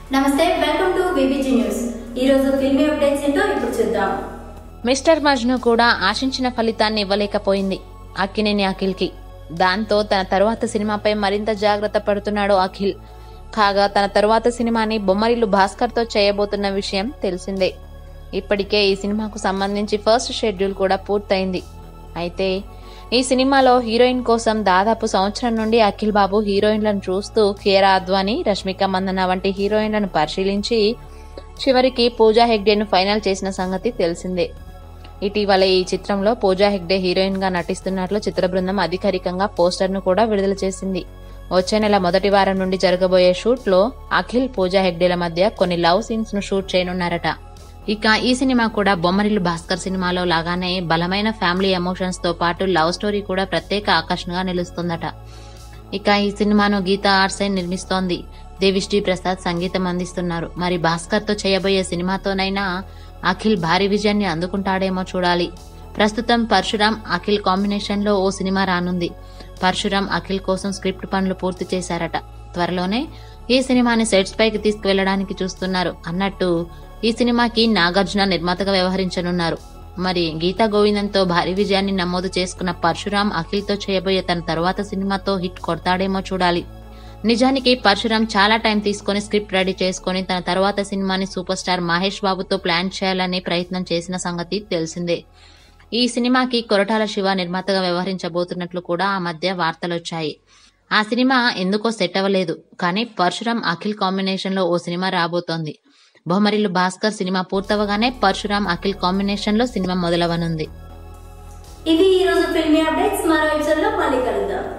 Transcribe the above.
నమస్తే welcome to BBG news ఈ రోజు ఫిల్మీ అప్డేట్స్ ఏంటో ఇప్పుడు చూద్దాం మిస్టర్ మజ్ను కూడా ఆశించిన ఫలితాన్ని ఇవ్వలేకపోయింది అక్కినేని అఖిల్కి దాంతో తన తరువాత సినిమాపై మరింత జాగ్రత్త పడుతున్నాడు అఖిల్ కాగా తన తరువాత సినిమాని బొమ్మరిల్లు భాస్కర్తో చేయబోతున్న విషయం తెలిసిందే ఇప్పటికే ఈ సినిమాకు సంబంధించి ఫస్ట్ షెడ్యూల్ కూడా పూర్తయింది అయితే ఈ సినిమాలో హీరోయిన్ కోసం దాదాపు సంవత్సరం నుండి అఖిల్ బాబు హీరోయిన్లను చూస్తూ కీరా అద్వాని రష్మిక మందన వంటి హీరోయిన్లను పరిశీలించి చివరికి పూజా హెగ్డేను ఫైనల్ చేసిన సంగతి తెలిసిందే ఇటీవల ఈ చిత్రంలో పూజా హెగ్డే హీరోయిన్ గా నటిస్తున్నట్లు చిత్ర బృందం అధికారికంగా పోస్టర్ ను కూడా విడుదల చేసింది వచ్చే నెల మొదటి వారం నుండి జరగబోయే షూట్ లో అఖిల్ పూజా హెగ్డేల మధ్య కొన్ని లవ్ సీన్స్ ను షూట్ చేయనున్నారట ఇక ఈ సినిమా కూడా బొమ్మరిల్లు భాస్కర్ సినిమాలో లాగానే బలమైన ఫ్యామిలీ ఎమోషన్స్ తో పాటు లవ్ స్టోరీ కూడా ప్రత్యేక ఆకర్షణగా నిలుస్తుందట ఇక ఈ సినిమాను గీతా ఆర్ట్సైన్ నిర్మిస్తోంది దేవిశ్రీ ప్రసాద్ సంగీతం అందిస్తున్నారు మరి భాస్కర్ తో చేయబోయే సినిమాతోనైనా అఖిల్ భారీ విజయాన్ని అందుకుంటాడేమో చూడాలి ప్రస్తుతం పరశురాం అఖిల్ కాంబినేషన్ లో ఓ సినిమా రానుంది పరశురాం అఖిల్ కోసం స్క్రిప్ట్ పనులు పూర్తి చేశారట త్వరలోనే ఈ సినిమాని సెట్స్ పైకి తీసుకువెళ్లడానికి చూస్తున్నారు అన్నట్టు ఈ సినిమాకి నాగార్జున నిర్మాతగా వ్యవహరించనున్నారు మరి గీతా గోవిందంతో భారీ విజయాన్ని నమోదు చేసుకున్న పరశురాం అఖిల్తో చేయబోయే తన తరువాత సినిమాతో హిట్ కొడతాడేమో చూడాలి నిజానికి పరశురాం చాలా టైం తీసుకొని స్క్రిప్ట్ రెడీ చేసుకొని తన తర్వాత సినిమాని సూపర్ స్టార్ మహేష్ బాబుతో ప్లాన్ చేయాలనే ప్రయత్నం చేసిన సంగతి తెలిసిందే ఈ సినిమాకి కొరటాల శివ నిర్మాతగా వ్యవహరించబోతున్నట్లు కూడా ఆ మధ్య వార్తలొచ్చాయి ఆ సినిమా ఎందుకో సెట్ అవ్వలేదు కానీ పరశురాం అఖిల్ కాంబినేషన్ లో ఓ సినిమా రాబోతోంది బొమ్మరిల్లు భాస్కర్ సినిమా పూర్తవగానే పరశురాం అఖిల్ కాంబినేషన్ లో సినిమా మొదలవనుంది ఇవి ఈ రోజు ఫిల్మీ అప్డేట్స్ మరో ఎపిసోడ్ లో మళ్ళీ కలుద్దాం